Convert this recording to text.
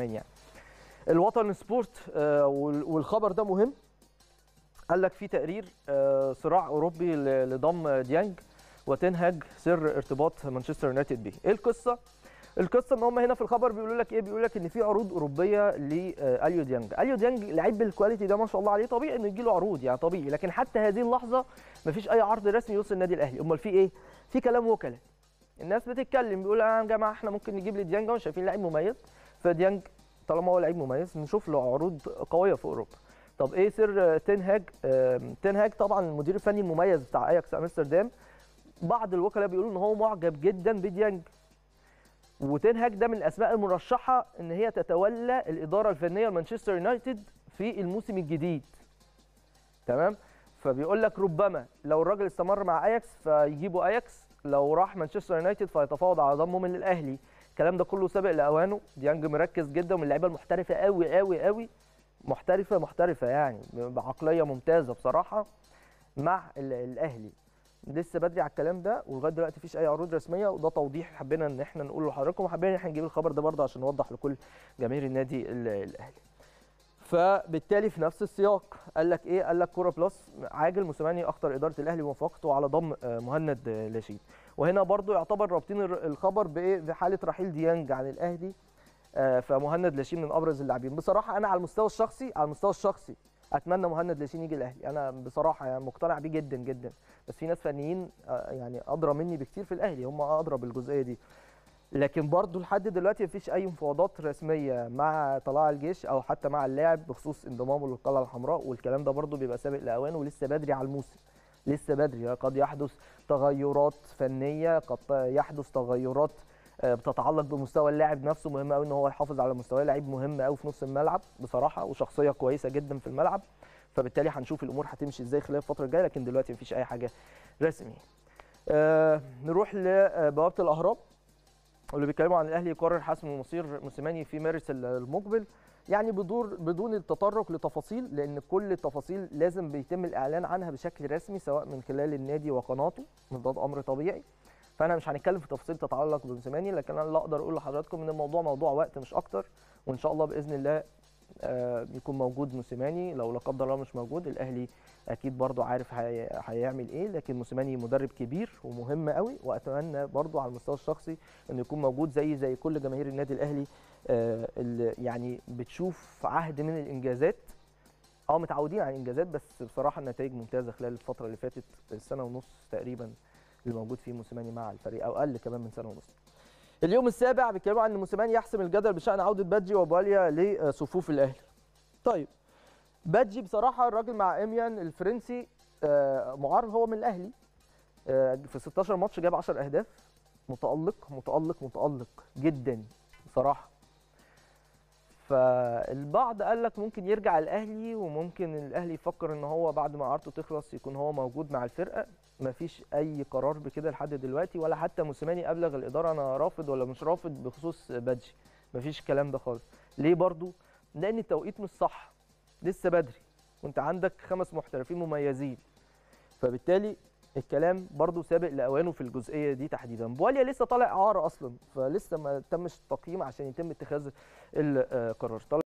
يعني الوطن سبورت آه، وال- والخبر ده مهم قال لك في تقرير آه، صراع اوروبي ل- لضم ديانج وتنهج سر ارتباط مانشستر يونايتد بيه ايه القصه القصه ان هم هنا في الخبر بيقولوا لك ايه بيقولوا لك ان في عروض اوروبيه لاليو ديانج اليو ديانج لعيب بالكواليتي ده ما شاء الله عليه طبيعي انه يجي له عروض يعني طبيعي لكن حتى هذه اللحظه ما فيش اي عرض رسمي يوصل النادي الاهلي امال في ايه في كلام وكلاء الناس بتتكلم بيقول يا جماعه احنا ممكن نجيب لديانج وشايفين لعيب مميز فديانج طالما هو لعيب مميز نشوف له عروض قويه في اوروبا طب ايه سر تنهاج آم، تنهاج طبعا المدير الفني المميز بتاع اياكس امستردام بعض الوكلاء بيقولوا ان هو معجب جدا بديانج وتنهاج ده من الاسماء المرشحه ان هي تتولى الاداره الفنيه لمانشستر يونايتد في الموسم الجديد تمام فبيقول لك ربما لو الراجل استمر مع اياكس فيجيبوا اياكس لو راح مانشستر يونايتد فيتفاوض على ضمه من الاهلي الكلام ده كله سابق لاوانه ديانج مركز جدا ومن اللعيبه المحترفه قوي قوي قوي محترفه محترفه يعني بعقليه ممتازه بصراحه مع ال- الاهلي لسه بدري على الكلام ده ولغايه دلوقتي مفيش اي عروض رسميه وده توضيح حبينا ان احنا نقوله لحضراتكم وحبينا ان احنا نجيب الخبر ده برضه عشان نوضح لكل جماهير النادي ال- الاهلي فبالتالي في نفس السياق قال لك ايه قال لك كوره بلس عاجل موسيماني اخطر اداره الاهلي وموافقته على ضم آه، مهند آه، لاشين وهنا برضو يعتبر رابطين الر- الخبر بايه بحاله رحيل ديانج عن الاهلي آه، فمهند لاشين من ابرز اللاعبين بصراحه انا على المستوى الشخصي على المستوى الشخصي اتمنى مهند لاشين يجي الاهلي انا بصراحه يعني مقتنع بيه جدا جدا بس في ناس فنيين آه، يعني ادرى مني بكتير في الاهلي هم ادرى بالجزئيه دي لكن برضو لحد دلوقتي مفيش اي مفاوضات رسميه مع طلائع الجيش او حتى مع اللاعب بخصوص انضمامه للقلعه الحمراء والكلام ده برضو بيبقى سابق لاوانه ولسه بدري على الموسم لسه بدري قد يحدث تغيرات فنيه قد يحدث تغيرات آه، بتتعلق بمستوى اللاعب نفسه مهم قوي ان هو يحافظ على مستواه لعيب مهم قوي في نص الملعب بصراحه وشخصيه كويسه جدا في الملعب فبالتالي هنشوف الامور هتمشي ازاي خلال الفتره الجايه لكن دلوقتي مفيش اي حاجه رسمي آه نروح لبوابه الاهرام واللي بيتكلموا عن الاهلي يقرر حسم مصير موسيماني في مارس المقبل يعني بدور بدون التطرق لتفاصيل لان كل التفاصيل لازم بيتم الاعلان عنها بشكل رسمي سواء من خلال النادي وقناته ده امر طبيعي فانا مش هنتكلم في تفاصيل تتعلق بموسيماني لكن انا اللي اقدر اقول لحضراتكم ان الموضوع موضوع وقت مش اكتر وان شاء الله باذن الله آه، يكون موجود موسيماني لو لا قدر الله مش موجود الاهلي اكيد برضو عارف هي- هيعمل ايه لكن موسيماني مدرب كبير ومهم قوي واتمنى برضو على المستوى الشخصي انه يكون موجود زي زي كل جماهير النادي الاهلي آه، اللي يعني بتشوف عهد من الانجازات اه متعودين على الانجازات بس بصراحه النتائج ممتازه خلال الفتره اللي فاتت السنه ونص تقريبا اللي موجود فيه موسيماني مع الفريق او اقل كمان من سنه ونص اليوم السابع بيتكلموا عن ان موسيماني يحسم الجدل بشان عوده بادجي وبواليا لصفوف الاهلي طيب بادجي بصراحه الراجل مع اميان الفرنسي آه، معار هو من الاهلي آه، في 16 ماتش جاب 10 اهداف متالق متالق متالق جدا بصراحه فالبعض قال لك ممكن يرجع الاهلي وممكن الاهلي يفكر ان هو بعد ما اعارته تخلص يكون هو موجود مع الفرقه مفيش اي قرار بكده لحد دلوقتي ولا حتى موسيماني ابلغ الاداره انا رافض ولا مش رافض بخصوص بادجي مفيش الكلام ده خالص ليه برضو لان التوقيت مش صح لسه بدري وانت عندك خمس محترفين مميزين فبالتالي الكلام برضو سابق لاوانه في الجزئيه دي تحديدا بواليا لسه طالع اعاره اصلا فلسه ما تمش التقييم عشان يتم اتخاذ القرار طالع